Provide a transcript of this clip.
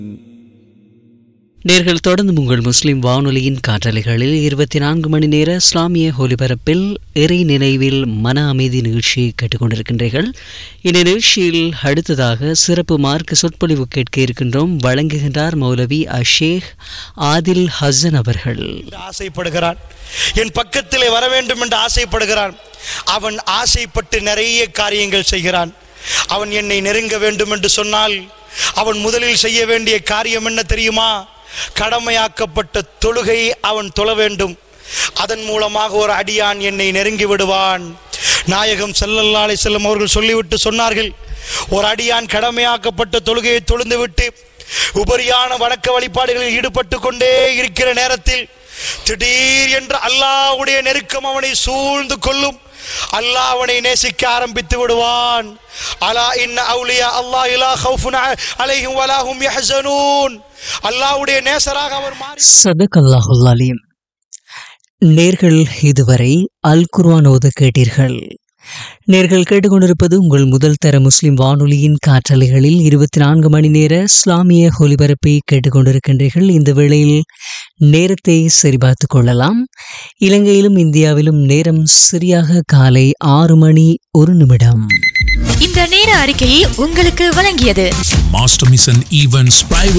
நேர்கள் தொடர்ந்து உங்கள் முஸ்லிம் வானொலியின் காற்றலைகளில் இருபத்தி நான்கு மணி நேர இஸ்லாமிய ஒலிபரப்பில் இறை நினைவில் மன அமைதி நிகழ்ச்சியை கேட்டுக்கொண்டிருக்கின்றீர்கள் இந்த நிகழ்ச்சியில் அடுத்ததாக சிறப்பு மார்க்க சொற்பொழிவு கேட்க இருக்கின்றோம் வழங்குகின்றார் மௌலவி அஷேக் ஆதில் ஹசன் அவர்கள் என்று ஆசைப்படுகிறான் என் பக்கத்திலே வர வேண்டும் என்று ஆசைப்படுகிறான் அவன் ஆசைப்பட்டு நிறைய காரியங்கள் செய்கிறான் அவன் என்னை நெருங்க வேண்டும் என்று சொன்னால் அவன் முதலில் செய்ய வேண்டிய காரியம் என்ன தெரியுமா கடமையாக்கப்பட்ட தொழுகை அவன் தொழ வேண்டும் அதன் மூலமாக ஒரு அடியான் என்னை நெருங்கி விடுவான் நாயகம் ஸல்லல்லாஹு அலைஹி செல்லம் அவர்கள் சொல்லிவிட்டு சொன்னார்கள் ஒரு அடியான் கடமையாக்கப்பட்ட தொழுகையை தொழுந்துவிட்டு உபரியான வணக்க வழிபாடுகளில் ஈடுபட்டு கொண்டே இருக்கிற நேரத்தில் திடீர் என்று அல்லாஹ்வுடைய நெருக்கம் அவனை சூழ்ந்து கொள்ளும் அல்லாஹ் அவனை நேசிக்க ஆரம்பித்து விடுவான் அலா இன்ன அவுலியா அல்லாஹ் இலா ஹவுஃபுன் அ- அலைஹிம் வலா ஹும் யஹ்ஸனூன் அல்லாஹ்வுடைய நேசராக அவர் மாறி சதகல்லாஹுல் அலீம் நேர்கள் இதுவரை அல் குர்ஆன் ஓத கேட்டீர்கள் நேர்கள் கேட்டுக்கொண்டிருப்பது உங்கள் முதல் தர முஸ்லிம் வானொலியின் காற்றலைகளில் இருபத்தி நான்கு மணி நேர இஸ்லாமிய ஒலிபரப்பை கேட்டுக்கொண்டிருக்கின்றீர்கள் இந்த வேளையில் நேரத்தை சரிபார்த்துக் கொள்ளலாம் இலங்கையிலும் இந்தியாவிலும் நேரம் சரியாக காலை ஆறு மணி ஒரு நிமிடம் இந்த நேர அறிக்கையை உங்களுக்கு வழங்கியது Master Mission Events Private